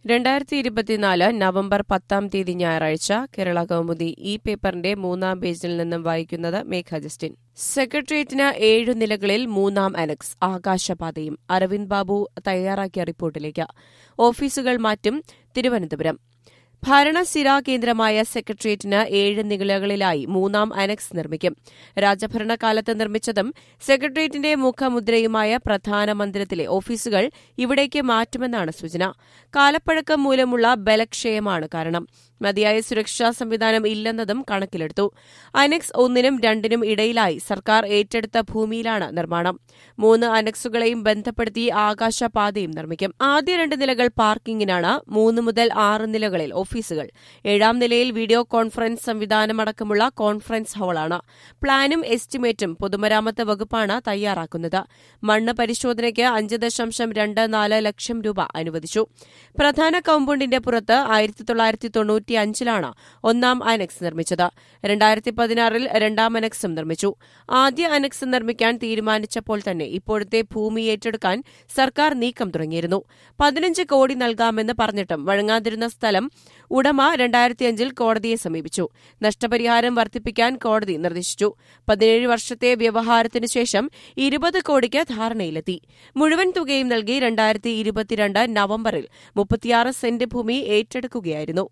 രണ്ടായിരത്തി ഇരുപത്തിനാല് നവംബർ പത്താം തീയതി ഞായറാഴ്ച കേരള കൗമുദി ഈ പേപ്പറിന്റെ മൂന്നാം പേജിൽ നിന്നും വായിക്കുന്നത് മേഘ ജസ്റ്റിൻ സെക്രട്ടേറിയറ്റിന് ഏഴു നിലകളിൽ മൂന്നാം അനക്സ് ആകാശപാതയും അരവിന്ദ് ബാബു തയ്യാറാക്കിയ റിപ്പോർട്ടിലേക്ക് ഓഫീസുകൾ മാറ്റും തിരുവനന്തപുരം ഭരണസ്ഥിരാ കേന്ദ്രമായ സെക്രട്ടേറിയറ്റിന് ഏഴ് നിലകളിലായി മൂന്നാം അനക്സ് നിർമ്മിക്കും രാജഭരണകാലത്ത് നിർമ്മിച്ചതും സെക്രട്ടേറിയറ്റിന്റെ മുഖമുദ്രയുമായ പ്രധാന മന്ദിരത്തിലെ ഓഫീസുകൾ ഇവിടേക്ക് മാറ്റുമെന്നാണ് സൂചന കാലപ്പഴക്കം മൂലമുള്ള ബലക്ഷയമാണ് കാരണം മതിയായ സുരക്ഷാ സംവിധാനം ഇല്ലെന്നതും കണക്കിലെടുത്തു അനക്സ് ഒന്നിനും രണ്ടിനും ഇടയിലായി സർക്കാർ ഏറ്റെടുത്ത ഭൂമിയിലാണ് നിർമ്മാണം മൂന്ന് അനക്സുകളെയും ബന്ധപ്പെടുത്തി ആകാശപാതയും നിർമ്മിക്കും ആദ്യ രണ്ട് നിലകൾ പാർക്കിംഗിനാണ് മൂന്ന് മുതൽ ആറ് നിലകളിൽ ഓഫീസുകൾ ഏഴാം നിലയിൽ വീഡിയോ കോൺഫറൻസ് സംവിധാനമടക്കമുള്ള കോൺഫറൻസ് ഹാളാണ് പ്ലാനും എസ്റ്റിമേറ്റും പൊതുമരാമത്ത് വകുപ്പാണ് തയ്യാറാക്കുന്നത് മണ്ണ് പരിശോധനയ്ക്ക് അഞ്ച് ദശാംശം രണ്ട് നാല് ലക്ഷം രൂപ അനുവദിച്ചു പ്രധാന കോമ്പൗണ്ടിന്റെ പുറത്ത് ആയിരത്തി തൊള്ളായിരത്തി തൊണ്ണൂറ്റിയഞ്ചിലാണ് ഒന്നാം അനക്സ് നിർമ്മിച്ചത് രണ്ടായിരത്തി പതിനാറിൽ രണ്ടാം അനക്സും നിർമ്മിച്ചു ആദ്യ അനക്സ് നിർമ്മിക്കാൻ തീരുമാനിച്ചപ്പോൾ തന്നെ ഇപ്പോഴത്തെ ഭൂമി ഏറ്റെടുക്കാൻ സർക്കാർ നീക്കം തുടങ്ങിയിരുന്നു പതിനഞ്ച് കോടി നൽകാമെന്ന് പറഞ്ഞിട്ടും വഴങ്ങാതിരുന്ന സ്ഥലം ഉടമ രണ്ടായിരത്തിയഞ്ചിൽ കോടതിയെ സമീപിച്ചു നഷ്ടപരിഹാരം വർദ്ധിപ്പിക്കാൻ കോടതി നിർദ്ദേശിച്ചു പതിനേഴ് വർഷത്തെ വ്യവഹാരത്തിനു ശേഷം ഇരുപത് കോടിക്ക് ധാരണയിലെത്തി മുഴുവൻ തുകയും നൽകി രണ്ടായിരത്തി ഇരുപത്തിരണ്ട് നവംബറിൽ മുപ്പത്തിയാറ് സെന്റ് ഭൂമി ഏറ്റെടുക്കുകയായിരുന്നു